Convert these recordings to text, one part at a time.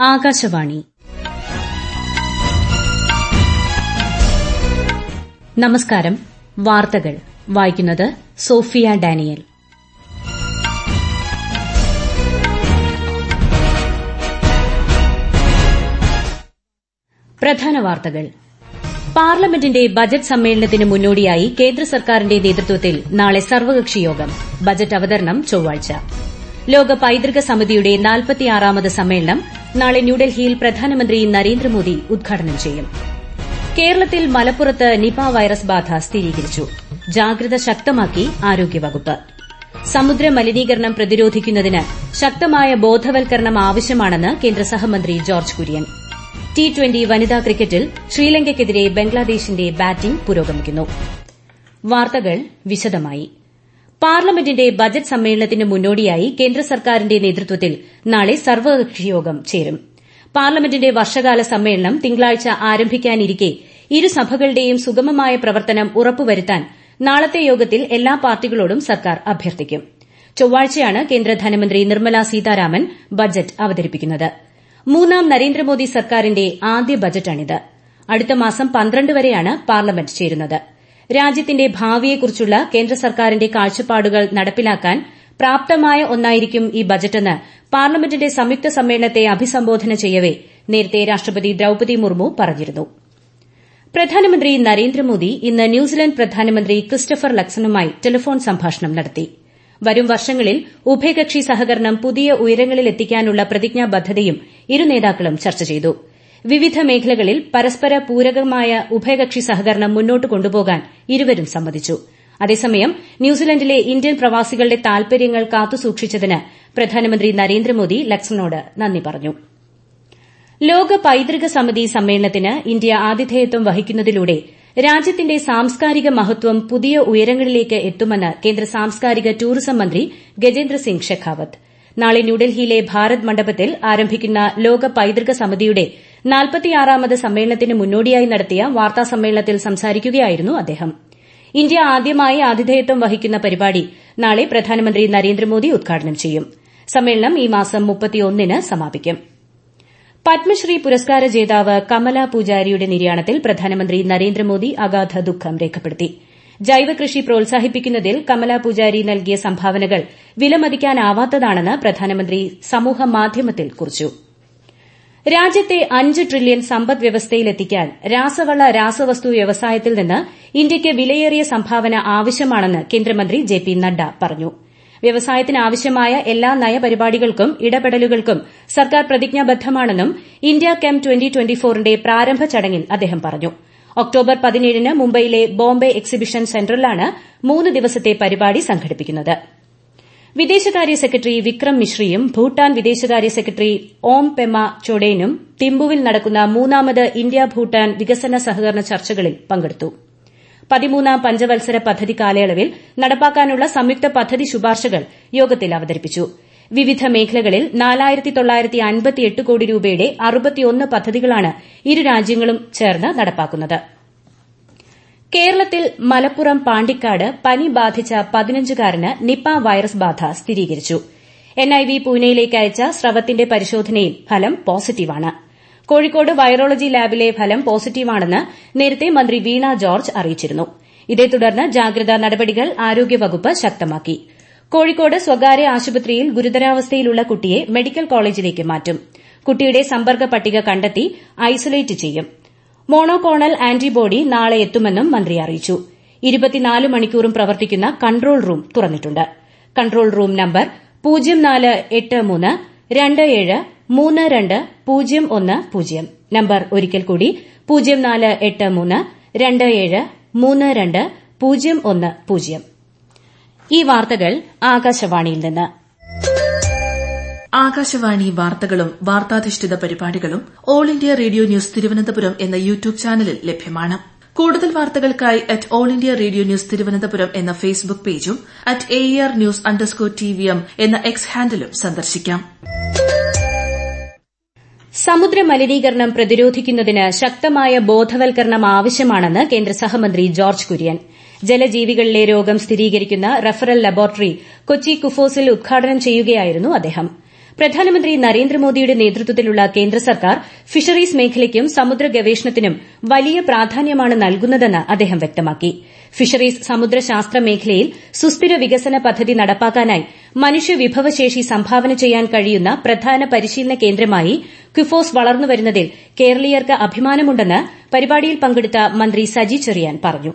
ആകാശവാണി നമസ്കാരം വാർത്തകൾ വായിക്കുന്നത് സോഫിയ ഡാനിയൽ പ്രധാന വാർത്തകൾ പാർലമെന്റിന്റെ ബജറ്റ് സമ്മേളനത്തിന് മുന്നോടിയായി കേന്ദ്ര സർക്കാരിന്റെ നേതൃത്വത്തിൽ നാളെ സർവകക്ഷി യോഗം ബജറ്റ് അവതരണം ചൊവ്വാഴ്ച ലോക പൈതൃക സമിതിയുടെ നാൽപ്പത്തിയാറാമത് സമ്മേളനം നാളെ ന്യൂഡൽഹിയിൽ പ്രധാനമന്ത്രി നരേന്ദ്രമോദി ഉദ്ഘാടനം ചെയ്യും കേരളത്തിൽ മലപ്പുറത്ത് നിപ വൈറസ് ബാധ സ്ഥിരീകരിച്ചു ജാഗ്രത ശക്തമാക്കി ആരോഗ്യവകുപ്പ് സമുദ്ര മലിനീകരണം പ്രതിരോധിക്കുന്നതിന് ശക്തമായ ബോധവൽക്കരണം ആവശ്യമാണെന്ന് കേന്ദ്ര സഹമന്ത്രി ജോർജ് കുര്യൻ ടി ട്വന്റി വനിതാ ക്രിക്കറ്റിൽ ശ്രീലങ്കയ്ക്കെതിരെ ബംഗ്ലാദേശിന്റെ ബാറ്റിംഗ് പുരോഗമിക്കുന്നു വാർത്തകൾ വിശദമായി പാർലമെന്റിന്റെ ബജറ്റ് സമ്മേളനത്തിന് മുന്നോടിയായി കേന്ദ്ര സർക്കാരിന്റെ നേതൃത്വത്തിൽ നാളെ സർവകക്ഷിയോഗം ചേരും പാർലമെന്റിന്റെ വർഷകാല സമ്മേളനം തിങ്കളാഴ്ച ആരംഭിക്കാനിരിക്കെ ഇരുസഭകളുടെയും സുഗമമായ പ്രവർത്തനം ഉറപ്പുവരുത്താൻ നാളത്തെ യോഗത്തിൽ എല്ലാ പാർട്ടികളോടും സർക്കാർ അഭ്യർത്ഥിക്കും ചൊവ്വാഴ്ചയാണ് കേന്ദ്ര ധനമന്ത്രി നിർമ്മല സീതാരാമൻ ബജറ്റ് അവതരിപ്പിക്കുന്നത് മൂന്നാം നരേന്ദ്രമോദി സർക്കാരിന്റെ ആദ്യ ബജറ്റാണിത് അടുത്ത മാസം പന്ത്രണ്ട് വരെയാണ് പാർലമെന്റ് ചേരുന്നത് രാജ്യത്തിന്റെ ഭാവിയെക്കുറിച്ചുള്ള കേന്ദ്ര സർക്കാരിന്റെ കാഴ്ചപ്പാടുകൾ നടപ്പിലാക്കാൻ പ്രാപ്തമായ ഒന്നായിരിക്കും ഈ ബജറ്റെന്ന് പാർലമെന്റിന്റെ സംയുക്ത സമ്മേളനത്തെ അഭിസംബോധന ചെയ്യവെ നേരത്തെ രാഷ്ട്രപതി ദ്രൌപതി മുർമു പറഞ്ഞിരുന്നു പ്രധാനമന്ത്രി നരേന്ദ്രമോദി ഇന്ന് ന്യൂസിലന്റ് പ്രധാനമന്ത്രി ക്രിസ്റ്റഫർ ലക്സണുമായി ടെലിഫോൺ സംഭാഷണം നടത്തി വരും വർഷങ്ങളിൽ ഉഭയകക്ഷി സഹകരണം പുതിയ ഉയരങ്ങളിലെത്തിക്കാനുള്ള പ്രതിജ്ഞാബദ്ധതയും ഇരു നേതാക്കളും ചർച്ച ചെയ്തു വിവിധ മേഖലകളിൽ പരസ്പര പൂരകമായ ഉഭയകക്ഷി സഹകരണം മുന്നോട്ട് കൊണ്ടുപോകാൻ ഇരുവരും സമ്മതിച്ചു അതേസമയം ന്യൂസിലന്റിലെ ഇന്ത്യൻ പ്രവാസികളുടെ താൽപര്യങ്ങൾ കാത്തുസൂക്ഷിച്ചതിന് പ്രധാനമന്ത്രി നരേന്ദ്രമോദി ലക്സണോട് നന്ദി പറഞ്ഞു ലോക പൈതൃക സമിതി സമ്മേളനത്തിന് ഇന്ത്യ ആതിഥേയത്വം വഹിക്കുന്നതിലൂടെ രാജ്യത്തിന്റെ സാംസ്കാരിക മഹത്വം പുതിയ ഉയരങ്ങളിലേക്ക് എത്തുമെന്ന് കേന്ദ്ര സാംസ്കാരിക ടൂറിസം മന്ത്രി ഗജേന്ദ്ര സിംഗ് ഷെഖാവത്ത് നാളെ ന്യൂഡൽഹിയിലെ ഭാരത് മണ്ഡപത്തിൽ ആരംഭിക്കുന്ന ലോക പൈതൃക സമിതിയുടെ നാൽപ്പത്തിയാറാമത് സമ്മേളനത്തിന് മുന്നോടിയായി നടത്തിയ വാർത്താസമ്മേളനത്തിൽ സംസാരിക്കുകയായിരുന്നു അദ്ദേഹം ഇന്ത്യ ആദ്യമായി ആതിഥേയത്വം വഹിക്കുന്ന പരിപാടി നാളെ പ്രധാനമന്ത്രി നരേന്ദ്രമോദി ഉദ്ഘാടനം ചെയ്യും സമ്മേളനം ഈ മാസം മുപ്പത്തിയൊന്നിന് സമാപിക്കും പത്മശ്രീ പുരസ്കാര ജേതാവ് കമല പൂജാരിയുടെ നിര്യാണത്തിൽ പ്രധാനമന്ത്രി നരേന്ദ്രമോദി അഗാധ ദുഃഖം രേഖപ്പെടുത്തി ജൈവകൃഷി പ്രോത്സാഹിപ്പിക്കുന്നതിൽ കമല പൂജാരി നൽകിയ സംഭാവനകൾ വിലമതിക്കാനാവാത്തതാണെന്ന് പ്രധാനമന്ത്രി സമൂഹമാധ്യമത്തിൽ കുറിച്ചു രാജ്യത്തെ അഞ്ച് ട്രില്യൺ സമ്പദ് വ്യവസ്ഥയിലെത്തിക്കാൻ രാസവള രാസവസ്തു വ്യവസായത്തിൽ നിന്ന് ഇന്ത്യയ്ക്ക് വിലയേറിയ സംഭാവന ആവശ്യമാണെന്ന് കേന്ദ്രമന്ത്രി ജെ പി നഡ്ഡ പറഞ്ഞു വ്യവസായത്തിനാവശ്യമായ എല്ലാ നയപരിപാടികൾക്കും ഇടപെടലുകൾക്കും സർക്കാർ പ്രതിജ്ഞാബദ്ധമാണെന്നും ഇന്ത്യ കെം ട്വന്റി ട്വന്റി ഫോറിന്റെ പ്രാരംഭ ചടങ്ങിൽ അദ്ദേഹം പറഞ്ഞു ഒക്ടോബർ പതിനേഴിന് മുംബൈയിലെ ബോംബെ എക്സിബിഷൻ സെന്ററിലാണ് മൂന്ന് ദിവസത്തെ പരിപാടി സംഘടിപ്പിക്കുന്നത് വിദേശകാര്യ സെക്രട്ടറി വിക്രം മിശ്രിയും ഭൂട്ടാൻ വിദേശകാര്യ സെക്രട്ടറി ഓം പെമ ചോഡേനും തിമ്പുവിൽ നടക്കുന്ന മൂന്നാമത് ഇന്ത്യ ഭൂട്ടാൻ വികസന സഹകരണ ചർച്ചകളിൽ പങ്കെടുത്തു പതിമൂന്നാം പഞ്ചവത്സര പദ്ധതി കാലയളവിൽ നടപ്പാക്കാനുള്ള സംയുക്ത പദ്ധതി ശുപാർശകൾ യോഗത്തിൽ അവതരിപ്പിച്ചു വിവിധ മേഖലകളിൽ നാലായിരത്തി തൊള്ളായിരത്തി അൻപത്തിയെട്ട് കോടി രൂപയുടെ അറുപത്തിയൊന്ന് പദ്ധതികളാണ് ഇരു രാജ്യങ്ങളും ചേർന്ന് നടപ്പാക്കുന്നത് കേരളത്തിൽ മലപ്പുറം പാണ്ടിക്കാട് പനി ബാധിച്ച പതിനഞ്ചുകാരന് നിപ വൈറസ് ബാധ സ്ഥിരീകരിച്ചു എൻഐവി പൂനെയിലേക്ക് അയച്ച സ്രവത്തിന്റെ പരിശോധനയിൽ ഫലം പോസിറ്റീവാണ് കോഴിക്കോട് വൈറോളജി ലാബിലെ ഫലം പോസിറ്റീവാണെന്ന് നേരത്തെ മന്ത്രി വീണ ജോർജ് അറിയിച്ചിരുന്നു ഇതേ തുടർന്ന് ജാഗ്രതാ നടപടികൾ ആരോഗ്യവകുപ്പ് ശക്തമാക്കി കോഴിക്കോട് സ്വകാര്യ ആശുപത്രിയിൽ ഗുരുതരാവസ്ഥയിലുള്ള കുട്ടിയെ മെഡിക്കൽ കോളേജിലേക്ക് മാറ്റും കുട്ടിയുടെ സമ്പർക്ക പട്ടിക കണ്ടെത്തി ഐസൊലേറ്റ് ചെയ്യും മോണോകോണൽ ആന്റിബോഡി നാളെ എത്തുമെന്നും മന്ത്രി അറിയിച്ചു ഇരുപത്തിനാല് മണിക്കൂറും പ്രവർത്തിക്കുന്ന കൺട്രോൾ റൂം തുറന്നിട്ടുണ്ട് കൺട്രോൾ റൂം നമ്പർ പൂജ്യം നാല് എട്ട് മൂന്ന് രണ്ട് ഏഴ് മൂന്ന് രണ്ട് പൂജ്യം ഒന്ന് പൂജ്യം നമ്പർ ഒരിക്കൽ കൂടി പൂജ്യം നാല് എട്ട് മൂന്ന് രണ്ട് ഏഴ് മൂന്ന് രണ്ട് പൂജ്യം ഒന്ന് പൂജ്യം ഈ വാർത്തകൾ ആകാശവാണിയിൽ നിന്ന് ആകാശവാണി വാർത്തകളും വാർത്താധിഷ്ഠിത പരിപാടികളും All India Radio News Thiruvananthapuram എന്ന യൂട്യൂബ് ചാനലിൽ ലഭ്യമാണ് കൂടുതൽ വാർത്തകൾക്കായി at All India Radio News Thiruvananthapuram എന്ന ഫേസ്ബുക്ക് പേജും at A R news underscore T V M എന്ന എക്സ് ഹാൻഡിലും സന്ദർശിക്കാം സമുദ്ര മലിനീകരണം പ്രതിരോധിക്കുന്നതിന് ശക്തമായ ബോധവൽക്കരണം ആവശ്യമാണെന്ന് കേന്ദ്ര സഹമന്ത്രി ജോർജ് കുര്യൻ ജലജീവികളിലെ രോഗം സ്ഥിരീകരിക്കുന്ന റഫറൽ ലബോറട്ടറി കൊച്ചി കുഫോസിൽ ഉദ്ഘാടനം ചെയ്യുകയായിരുന്നു അദ്ദേഹം പ്രധാനമന്ത്രി നരേന്ദ്രമോദിയുടെ നേതൃത്വത്തിലുള്ള കേന്ദ്ര സർക്കാർ ഫിഷറീസ് മേഖലയ്ക്കും സമുദ്ര ഗവേഷണത്തിനും വലിയ പ്രാധാന്യമാണ് നൽകുന്നതെന്ന് അദ്ദേഹം വ്യക്തമാക്കി ഫിഷറീസ് സമുദ്രശാസ്ത്ര മേഖലയിൽ സുസ്ഥിര വികസന പദ്ധതി നടപ്പാക്കാനായി മനുഷ്യവിഭവശേഷി സംഭാവന ചെയ്യാൻ കഴിയുന്ന പ്രധാന പരിശീലന കേന്ദ്രമായി ക്വിഫോസ് വളർന്നുവരുന്നതിൽ കേരളീയർക്ക് അഭിമാനമുണ്ടെന്ന് പരിപാടിയിൽ പങ്കെടുത്ത മന്ത്രി സജി ചെറിയാൻ പറഞ്ഞു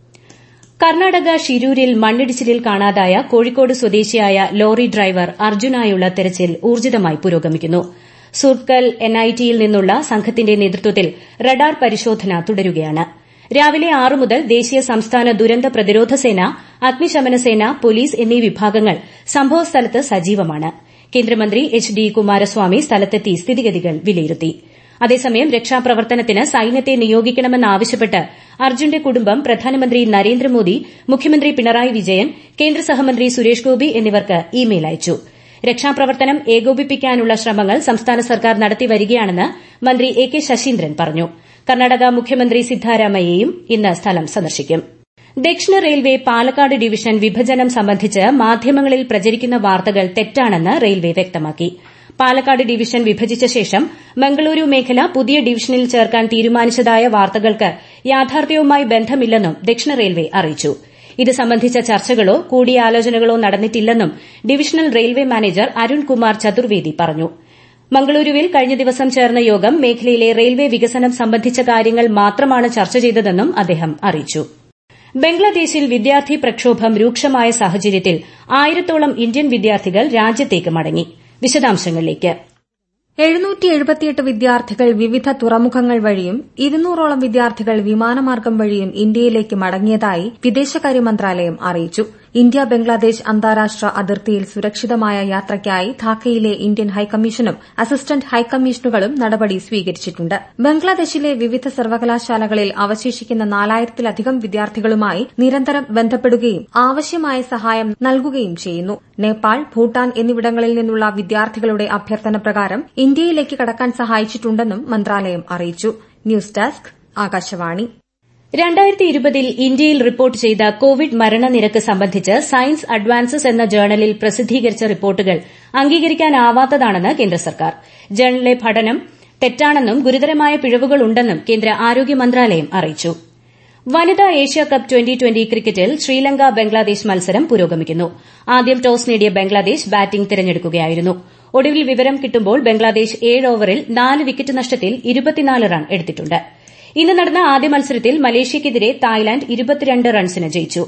കർണാടക ഷിരൂരിൽ മണ്ണിടിച്ചിലിൽ കാണാതായ കോഴിക്കോട് സ്വദേശിയായ ലോറി ഡ്രൈവർ അർജുനായുള്ള തെരച്ചിൽ ഊർജിതമായി പുരോഗമിക്കുന്നു സുർക്കൽ എൻഐടിയിൽ നിന്നുള്ള സംഘത്തിന്റെ നേതൃത്വത്തിൽ റഡാർ പരിശോധന തുടരുകയാണ് രാവിലെ ആറ് മുതൽ ദേശീയ സംസ്ഥാന ദുരന്ത പ്രതിരോധ സേന അഗ്നിശമന സേന പോലീസ് എന്നീ വിഭാഗങ്ങൾ സംഭവസ്ഥലത്ത് സജീവമാണ് കേന്ദ്രമന്ത്രി എച്ച് ഡി കുമാരസ്വാമി സ്ഥലത്തെത്തി സ്ഥിതിഗതികൾ വിലയിരുത്തി അതേസമയം രക്ഷാപ്രവർത്തനത്തിന് സൈന്യത്തെ നിയോഗിക്കണമെന്നാവശ്യപ്പെട്ട് അർജുന്റെ കുടുംബം പ്രധാനമന്ത്രി നരേന്ദ്രമോദി മുഖ്യമന്ത്രി പിണറായി വിജയൻ കേന്ദ്ര സഹമന്ത്രി സുരേഷ് ഗോപി എന്നിവർക്ക് ഇമെയിൽ അയച്ചു രക്ഷാപ്രവർത്തനം ഏകോപിപ്പിക്കാനുള്ള ശ്രമങ്ങൾ സംസ്ഥാന സർക്കാർ നടത്തിവരികയാണെന്ന് മന്ത്രി എ കെ ശശീന്ദ്രൻ പറഞ്ഞു കർണാടക മുഖ്യമന്ത്രി സിദ്ധാരാമയ്യയും ഇന്ന് സ്ഥലം സന്ദർശിക്കും ദക്ഷിണ റെയിൽവേ പാലക്കാട് ഡിവിഷൻ വിഭജനം സംബന്ധിച്ച് മാധ്യമങ്ങളിൽ പ്രചരിക്കുന്ന വാർത്തകൾ തെറ്റാണെന്ന് റെയിൽവേ വ്യക്തമാക്കി പാലക്കാട് ഡിവിഷൻ വിഭജിച്ച ശേഷം മംഗളൂരു മേഖല പുതിയ ഡിവിഷനിൽ ചേർക്കാൻ തീരുമാനിച്ചതായ വാർത്തകൾക്ക് യാഥാർത്ഥ്യവുമായി ബന്ധമില്ലെന്നും ദക്ഷിണ റെയിൽവേ അറിയിച്ചു ഇത് സംബന്ധിച്ച ചർച്ചകളോ കൂടിയാലോചനകളോ നടന്നിട്ടില്ലെന്നും divisional railway manager Arunkumar Chaturvedi പറഞ്ഞു മംഗളൂരുവിൽ കഴിഞ്ഞ ദിവസം ചേർന്ന യോഗം മേഖലയിലെ റെയിൽവേ വികസനം സംബന്ധിച്ച കാര്യങ്ങൾ മാത്രമാണ് ചർച്ച ചെയ്തതെന്നും അദ്ദേഹം അറിയിച്ചു ബംഗ്ലാദേശിൽ വിദ്യാർത്ഥി പ്രക്ഷോഭം രൂക്ഷമായ സാഹചര്യത്തിൽ ആയിരത്തോളം ഇന്ത്യൻ വിദ്യാർത്ഥികൾ രാജ്യത്തേക്ക് മടങ്ങി വിശദാംശങ്ങളിലേക്ക് എഴുന്നൂറ്റി എഴുപത്തിയെട്ട് വിദ്യാർത്ഥികൾ വിവിധ തുറമുഖങ്ങൾ വഴിയും ഇരുന്നൂറോളം വിദ്യാർത്ഥികൾ വിമാനമാർഗം വഴിയും ഇന്ത്യയിലേക്ക് മടങ്ങിയതായി വിദേശകാര്യ മന്ത്രാലയം അറിയിച്ചു ഇന്ത്യ ബംഗ്ലാദേശ് അന്താരാഷ്ട്ര അതിർത്തിയിൽ സുരക്ഷിതമായ യാത്രയ്ക്കായി ധാക്കയിലെ ഇന്ത്യൻ ഹൈക്കമ്മീഷനും അസിസ്റ്റന്റ് ഹൈക്കമ്മീഷനുകളും നടപടി സ്വീകരിച്ചിട്ടുണ്ട് ബംഗ്ലാദേശിലെ വിവിധ സർവകലാശാലകളിൽ അവശേഷിക്കുന്ന നാലായിരത്തിലധികം വിദ്യാർത്ഥികളുമായി നിരന്തരം ബന്ധപ്പെടുകയും ആവശ്യമായ സഹായം നൽകുകയും ചെയ്യുന്നു നേപ്പാൾ ഭൂട്ടാൻ എന്നിവിടങ്ങളിൽ നിന്നുള്ള വിദ്യാർത്ഥികളുടെ അഭ്യർത്ഥന പ്രകാരം ഇന്ത്യയിലേക്ക് കടക്കാൻ സഹായിച്ചിട്ടുണ്ടെന്നും മന്ത്രാലയം അറിയിച്ചു ന്യൂസ് ഡെസ്ക് ആകാശവാണി രണ്ടായിരത്തി ഇരുപതിൽ ഇന്ത്യയിൽ റിപ്പോർട്ട് ചെയ്ത കോവിഡ് മരണനിരക്ക് സംബന്ധിച്ച് സയൻസ് അഡ്വാൻസസ് എന്ന ജേണലിൽ പ്രസിദ്ധീകരിച്ച റിപ്പോർട്ടുകൾ അംഗീകരിക്കാനാവാത്തതാണെന്ന് കേന്ദ്ര സർക്കാർ ജേണലിലെ പഠനം തെറ്റാണെന്നും ഗുരുതരമായ പിഴവുകളുണ്ടെന്നും കേന്ദ്ര ആരോഗ്യ മന്ത്രാലയം അറിയിച്ചു വനിതാ ഏഷ്യ കപ്പ് ട്വന്റി ട്വന്റി ക്രിക്കറ്റിൽ ശ്രീലങ്ക ബംഗ്ലാദേശ് മത്സരം പുരോഗമിക്കുന്നു ആദ്യം ടോസ് നേടിയ ബംഗ്ലാദേശ് ബാറ്റിംഗ് തിരഞ്ഞെടുക്കുകയായിരുന്നു ഒടുവിൽ വിവരം കിട്ടുമ്പോൾ ബംഗ്ലാദേശ് ഏഴ് ഓവറിൽ നാല് വിക്കറ്റ് നഷ്ടത്തിൽ ഇരുപത്തിനാല് റൺ എടുത്തിട്ടുണ്ട് ഇന്ന് നടന്ന ആദ്യ മത്സരത്തിൽ മലേഷ്യയ്ക്കെതിരെ തായ്ലാന്റ് ഇരുപത്തിരണ്ട് റൺസിന് ജയിച്ചു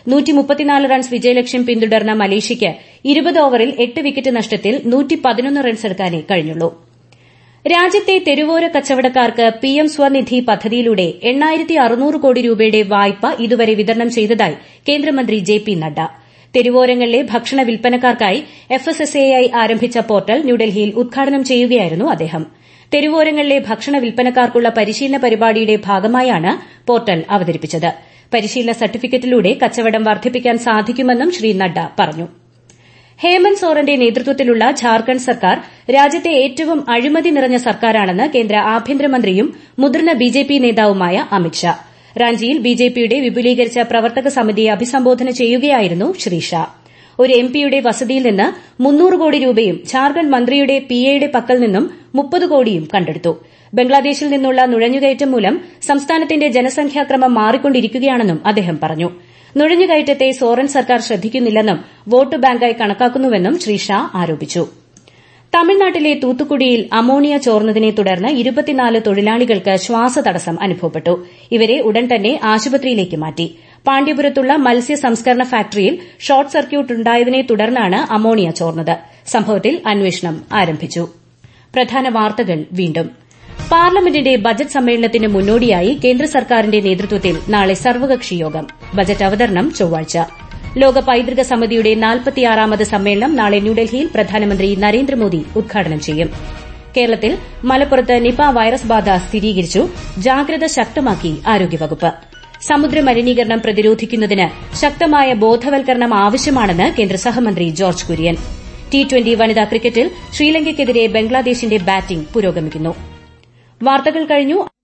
റൺസ് വിജയലക്ഷ്യം പിന്തുടർന്ന മലേഷ്യയ്ക്ക് ഇരുപത് ഓവറിൽ എട്ട് വിക്കറ്റ് നഷ്ടത്തിൽ റൺസ് എടുക്കാനേ കഴിഞ്ഞുള്ളൂ രാജ്യത്തെ തെരുവോര കച്ചവടക്കാർക്ക് പിഎം സ്വനിധി പദ്ധതിയിലൂടെ എണ്ണായിരത്തി അറുന്നൂറ് കോടി രൂപയുടെ വായ്പ ഇതുവരെ വിതരണം ചെയ്തതായി കേന്ദ്രമന്ത്രി ജെ പി നദ്ദ തെരുവോരങ്ങളിലെ ഭക്ഷണ വിൽപ്പനക്കാർക്കായി എഫ്എസ്എസ്എഐ ആരംഭിച്ച പോർട്ടൽ ന്യൂഡൽഹിയിൽ ഉദ്ഘാടനം ചെയ്യുകയായിരുന്നു അദ്ദേഹം തെരുവോരങ്ങളിലെ ഭക്ഷണ വിൽപ്പനക്കാർക്കുള്ള പരിശീലന പരിപാടിയുടെ ഭാഗമായാണ് പോർട്ടൽ അവതരിപ്പിച്ചത് പരിശീലന സർട്ടിഫിക്കറ്റിലൂടെ കച്ചവടം വർദ്ധിപ്പിക്കാൻ സാധിക്കുമെന്നും ശ്രീ നദ്ദ പറഞ്ഞു ഹേമന്ത് സോറന്റെ നേതൃത്വത്തിലുള്ള ഝാർഖണ്ഡ് സർക്കാർ രാജ്യത്തെ ഏറ്റവും അഴിമതി നിറഞ്ഞ സർക്കാരാണെന്ന് കേന്ദ്ര ആഭ്യന്തരമന്ത്രിയും മുതിർന്ന ബിജെപി നേതാവുമായ അമിത്ഷാ റാഞ്ചിയിൽ ബിജെപിയുടെ വിപുലീകരിച്ച പ്രവർത്തക സമിതിയെ അഭിസംബോധന ചെയ്യുകയായിരുന്നു ശ്രീ ഷാ ഒരു എംപിയുടെ വസതിയിൽ നിന്ന് മുന്നൂറ് കോടി രൂപയും ഝാർഖണ്ഡ് മന്ത്രിയുടെ പിഎയുടെ പക്കൽ നിന്നും മുപ്പത് കോടിയും കണ്ടെടുത്തു ബംഗ്ലാദേശിൽ നിന്നുള്ള നുഴഞ്ഞുകയറ്റം മൂലം സംസ്ഥാനത്തിന്റെ ജനസംഖ്യാക്രമം മാറിക്കൊണ്ടിരിക്കുകയാണെന്നും അദ്ദേഹം പറഞ്ഞു നുഴഞ്ഞുകയറ്റത്തെ സോറൻ സർക്കാർ ശ്രദ്ധിക്കുന്നില്ലെന്നും വോട്ട് ബാങ്കായി കണക്കാക്കുന്നുവെന്നും ശ്രീ ഷാ ആരോപിച്ചു തമിഴ്നാട്ടിലെ തൂത്തുക്കുടിയിൽ അമോണിയ ചോർന്നതിനെ തുടർന്ന് ഇരുപത്തിനാല് തൊഴിലാളികൾക്ക് ശ്വാസതടസ്സം അനുഭവപ്പെട്ടു ഇവരെ ഉടൻ തന്നെ ആശുപത്രിയിലേക്ക് മാറ്റി പാണ്ഡ്യപുരത്തുള്ള മത്സ്യ സംസ്കരണ ഫാക്ടറിയിൽ ഷോർട്ട് സർക്യൂട്ട് ഉണ്ടായതിനെ തുടർന്നാണ് അമോണിയ ചോർന്നത് സംഭവത്തിൽ അന്വേഷണം ആരംഭിച്ചു പ്രധാന വാർത്തകൾ വീണ്ടും പാർലമെന്റിന്റെ ബജറ്റ് സമ്മേളനത്തിന് മുന്നോടിയായി കേന്ദ്ര സർക്കാരിന്റെ നേതൃത്വത്തിൽ നാളെ സർവകക്ഷി യോഗം ബജറ്റ് അവതരണം ചൊവ്വാഴ്ച ലോക പൈതൃക സമിതിയുടെ നാൽപ്പത്തിയാറാമത് സമ്മേളനം നാളെ ന്യൂഡൽഹിയിൽ പ്രധാനമന്ത്രി നരേന്ദ്രമോദി ഉദ്ഘാടനം ചെയ്യും കേരളത്തിൽ മലപ്പുറത്ത് നിപ വൈറസ് ബാധ സ്ഥിരീകരിച്ചു ജാഗ്രത ശക്തമാക്കി ആരോഗ്യവകുപ്പ് സമുദ്ര മലിനീകരണം പ്രതിരോധിക്കുന്നതിന് ശക്തമായ ബോധവൽക്കരണം ആവശ്യമാണെന്ന് കേന്ദ്ര സഹമന്ത്രി ജോർജ് കുര്യൻ ടി ട്വന്റി വനിതാ ക്രിക്കറ്റിൽ ശ്രീലങ്കയ്ക്കെതിരെ ബംഗ്ലാദേശിന്റെ ബാറ്റിംഗ് പുരോഗമിക്കുന്നു വാർത്തകൾ കഴിഞ്ഞു